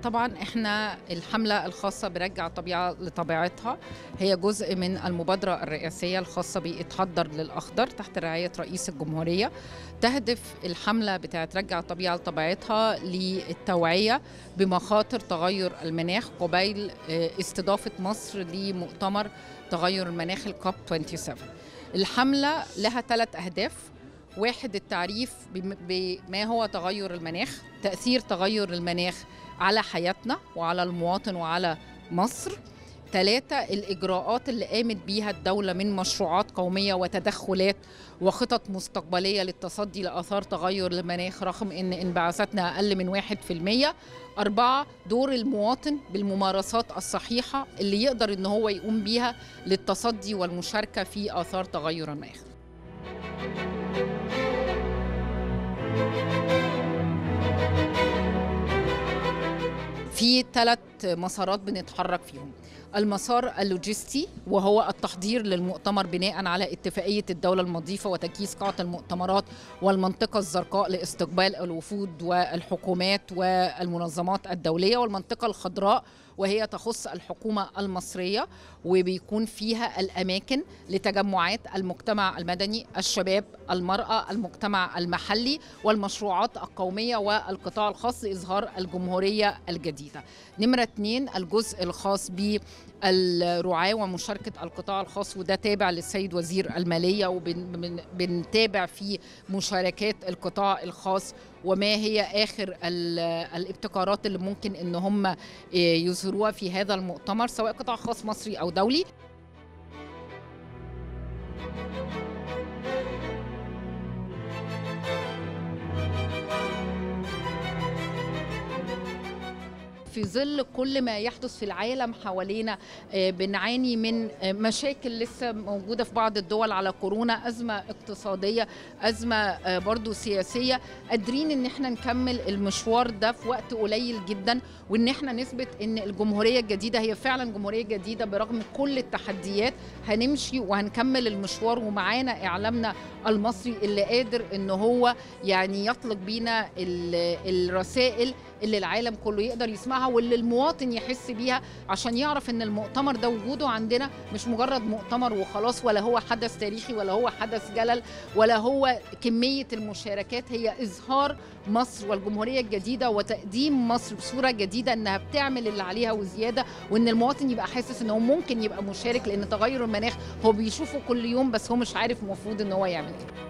طبعا احنا الحملة الخاصة برجع الطبيعة لطبيعتها هي جزء من المبادرة الرئاسية الخاصة بإتحضر للأخضر تحت رعاية رئيس الجمهورية تهدف الحملة بتاعت رجع الطبيعة لطبيعتها للتوعية بمخاطر تغير المناخ قبيل آه، استضافة مصر لمؤتمر تغير المناخ الكوب 27 الحملة لها ثلاث أهداف واحد التعريف بم- بما هو تغير المناخ تأثير تغير المناخ على حياتنا وعلى المواطن وعلى مصر ثلاثة الإجراءات اللي قامت بيها الدولة من مشروعات قومية وتدخلات وخطط مستقبلية للتصدي لآثار تغير المناخ رغم أن انبعاثاتنا أقل من واحد في المية أربعة دور المواطن بالممارسات الصحيحة اللي يقدر أن هو يقوم بيها للتصدي والمشاركة في آثار تغير المناخ في ثلاث مسارات بنتحرك فيهم المسار اللوجستي وهو التحضير للمؤتمر بناء على اتفاقية الدولة المضيفة وتجهيز قاعة المؤتمرات والمنطقة الزرقاء لاستقبال الوفود والحكومات والمنظمات الدولية والمنطقة الخضراء وهي تخص الحكومة المصرية وبيكون فيها الأماكن لتجمعات المجتمع المدني الشباب المرأة المجتمع المحلي والمشروعات القومية والقطاع الخاص لإظهار الجمهورية الجديدة نمرة اتنين الجزء الخاص بالرعاة ومشاركة القطاع الخاص وده تابع للسيد وزير المالية وبنتابع فيه مشاركات القطاع الخاص وما هي آخر ال- الابتكارات اللي ممكن إن هم يظهروها في هذا المؤتمر سواء قطاع خاص مصري أو دولي في ظل كل ما يحدث في العالم حوالينا آه، بنعاني من آه، مشاكل لسه موجودة في بعض الدول على كورونا أزمة اقتصادية أزمة آه، برضو سياسية قادرين إن احنا نكمل المشوار ده في وقت قليل جدا وإن احنا نثبت إن الجمهورية الجديدة هي فعلا جمهورية جديدة برغم كل التحديات هنمشي وهنكمل المشوار ومعانا إعلامنا المصري اللي قادر إن هو يعني يطلق بينا ال- الرسائل اللي العالم كله يقدر يسمعها واللي المواطن يحس بيها عشان يعرف ان المؤتمر ده وجوده عندنا مش مجرد مؤتمر وخلاص ولا هو حدث تاريخي ولا هو حدث جلل ولا هو كمية المشاركات هي إظهار مصر والجمهورية الجديدة وتقديم مصر بصورة جديدة إنها بتعمل اللي عليها وزيادة وإن المواطن يبقى حاسس إن هو ممكن يبقى مشارك لأن تغير المناخ هو بيشوفه كل يوم بس هو مش عارف المفروض إن هو يعمل إيه